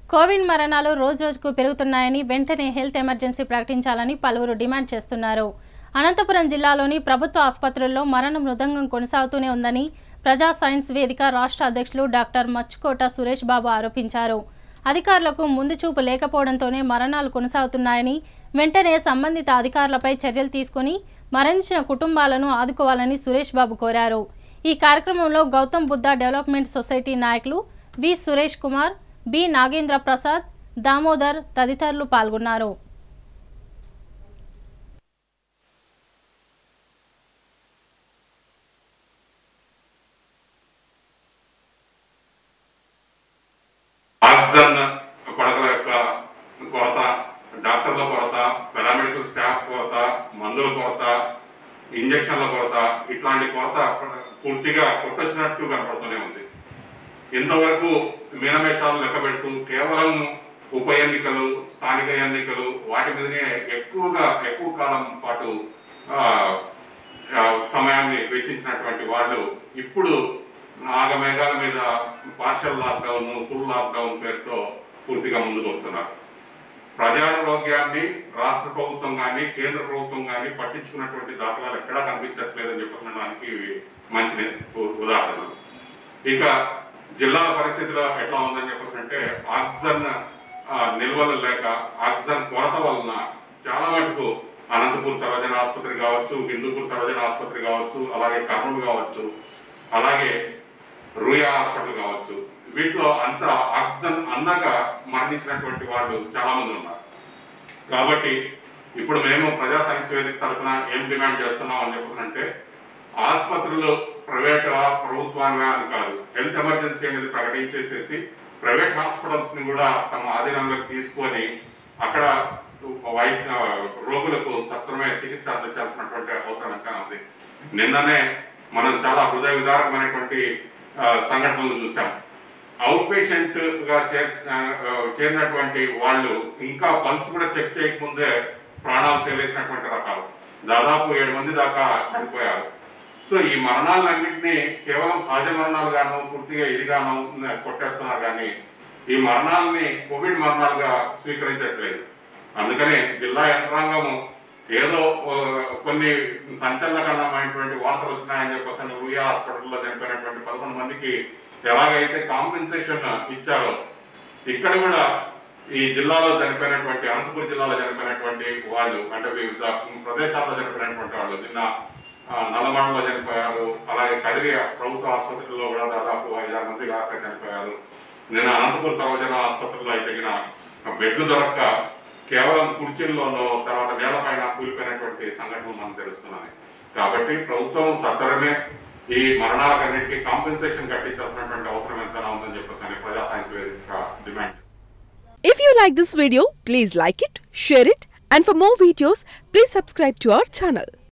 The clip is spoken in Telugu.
కోవిడ్ మరణాలు రోజురోజుకు పెరుగుతున్నాయని వెంటనే హెల్త్ ఎమర్జెన్సీ ప్రకటించాలని పలువురు డిమాండ్ చేస్తున్నారు అనంతపురం జిల్లాలోని ప్రభుత్వ ఆసుపత్రుల్లో మరణ మృదంగం కొనసాగుతూనే ఉందని ప్రజా సైన్స్ వేదిక రాష్ట్ర అధ్యక్షులు డాక్టర్ మచ్చుకోట సురేష్ బాబు ఆరోపించారు అధికారులకు ముందు చూపు లేకపోవడంతోనే మరణాలు కొనసాగుతున్నాయని వెంటనే సంబంధిత అధికారులపై చర్యలు తీసుకుని మరణించిన కుటుంబాలను ఆదుకోవాలని సురేష్ బాబు కోరారు ఈ కార్యక్రమంలో గౌతమ్ బుద్ధ డెవలప్మెంట్ సొసైటీ నాయకులు వి సురేష్ కుమార్ బి నాగేంద్ర ప్రసాద్ దామోదర్ తదితరులు పాల్గొన్నారు ఆక్సిజన్ పడకల యొక్క కొరత డాక్టర్ల కొరత పారామెడికల్ స్టాఫ్ కొరత మందుల కొరత ఇంజక్షన్ల కొరత ఇట్లాంటి కొరత పూర్తిగా కొట్టొచ్చినట్టు కనపడుతూనే ఉంది ఇంతవరకు మీనమేషాలు లెక్క పెడుతూ కేవలం ఉప ఎన్నికలు స్థానిక ఎన్నికలు వాటి మీదనే ఎక్కువగా ఎక్కువ కాలం పాటు ఆ, ఆ, సమయాన్ని వెచ్చించినటువంటి వాళ్ళు ఇప్పుడు ఆగమేఘాల మీద పార్షల్ లాక్డౌన్ ఫుల్ లాక్డౌన్ పేరుతో పూర్తిగా ముందుకు వస్తున్నారు ప్రజారోగ్యాన్ని రాష్ట్ర ప్రభుత్వం కానీ కేంద్ర ప్రభుత్వం కానీ పట్టించుకున్నటువంటి దాఖలాలు ఎక్కడా కనిపించట్లేదని చెప్పడానికి ఇవి మంచి ఉ- ఉదాహరణలు ఇక జిల్లాల పరిస్థితిలో ఎట్లా ఉందని చెప్పేసి అంటే ఆక్సిజన్ ఆ, నిల్వలు లేక ఆక్సిజన్ కొరత వలన చాలా మటుకు అనంతపూర్ సర్వజన ఆసుపత్రి కావచ్చు హిందూపూర్ సర్వజన ఆసుపత్రి కావచ్చు అలాగే కర్నూలు కావచ్చు అలాగే రూయా హాస్పిటల్ కావచ్చు వీటిలో అంత ఆక్సిజన్ అందక మరణించినటువంటి వాళ్ళు చాలా మంది ఉన్నారు కాబట్టి ఇప్పుడు మేము ప్రజా సైన్స్ వేదిక తరఫున ఏం డిమాండ్ చేస్తున్నాం అని చెప్పేసి అంటే ఆసుపత్రులు ప్రైవేట్ ప్రభుత్వాలుగా అని కాదు హెల్త్ ఎమర్జెన్సీ అనేది ప్రకటించేసేసి ప్రైవేట్ హాస్పిటల్స్ ని కూడా తమ ఆధీనంలోకి తీసుకొని అక్కడ వైద్య రోగులకు సత్వరమే చికిత్స అందించాల్సినటువంటి అవసరం ఎంతైనా ఉంది నిన్ననే మనం చాలా హృదయ విదారకమైనటువంటి ఆ, సంఘటనలు చూసాం అవుట్ పేషెంట్ గా చేర్ ఆ, చేరినటువంటి వాళ్ళు ఇంకా పల్స్ కూడా చెక్ చేయకముందే ప్రాణాలు తెలిసినటువంటి రకాలు దాదాపు ఏడు మంది దాకా చనిపోయారు సో ఈ మరణాలన్నింటినీ కేవలం సహజ మరణాలు గాను పూర్తిగా ఇదిగాను కొట్టేస్తున్నారు కానీ ఈ మరణాలని కోవిడ్ మరణాలుగా స్వీకరించట్లేదు అందుకనే జిల్లా యంత్రాంగము ఏదో ఆ, కొన్ని సంచలనకరమైనటువంటి వార్తలు వచ్చినాయని చెప్పేసి రూయా హాస్పిటల్లో చనిపోయినటువంటి పదకొండు మందికి ఎలాగైతే కాంపెన్సేషన్ ఇచ్చారో ఇక్కడ కూడా ఈ జిల్లాలో చనిపోయినటువంటి అనంతపురం జిల్లాలో చనిపోయినటువంటి వాళ్ళు అంటే వివిధ ప్రదేశాల్లో చనిపోయినటువంటి వాళ్ళు నిన్న ఆ, నల్లమడలో చనిపోయారు అలాగే కదిరి ప్రభుత్వ ఆసుపత్రిలో కూడా దాదాపు ఐదారు మంది దాకా చనిపోయారు నిన్న అనంతపురం సర్వజన ఆసుపత్రిలో అయితే గిన బెడ్లు దొరక్క కేవలం కుర్చీల్లోనో తర్వాత నేలపైన కూలిపోయినటువంటి సంఘటనలు మనకు తెలుస్తున్నాయి కాబట్టి ప్రభుత్వం సత్వరమే ఈ మరణాలకన్నిటికీ కాంపెన్సేషన్ కట్టించాల్సినటువంటి అవసరం ఎంతైనా ఉందని చెప్పేసి అని ప్రజా సైన్స్ వేదిక demand If you like this video, please like it, share it, and for more videos, please subscribe to our channel.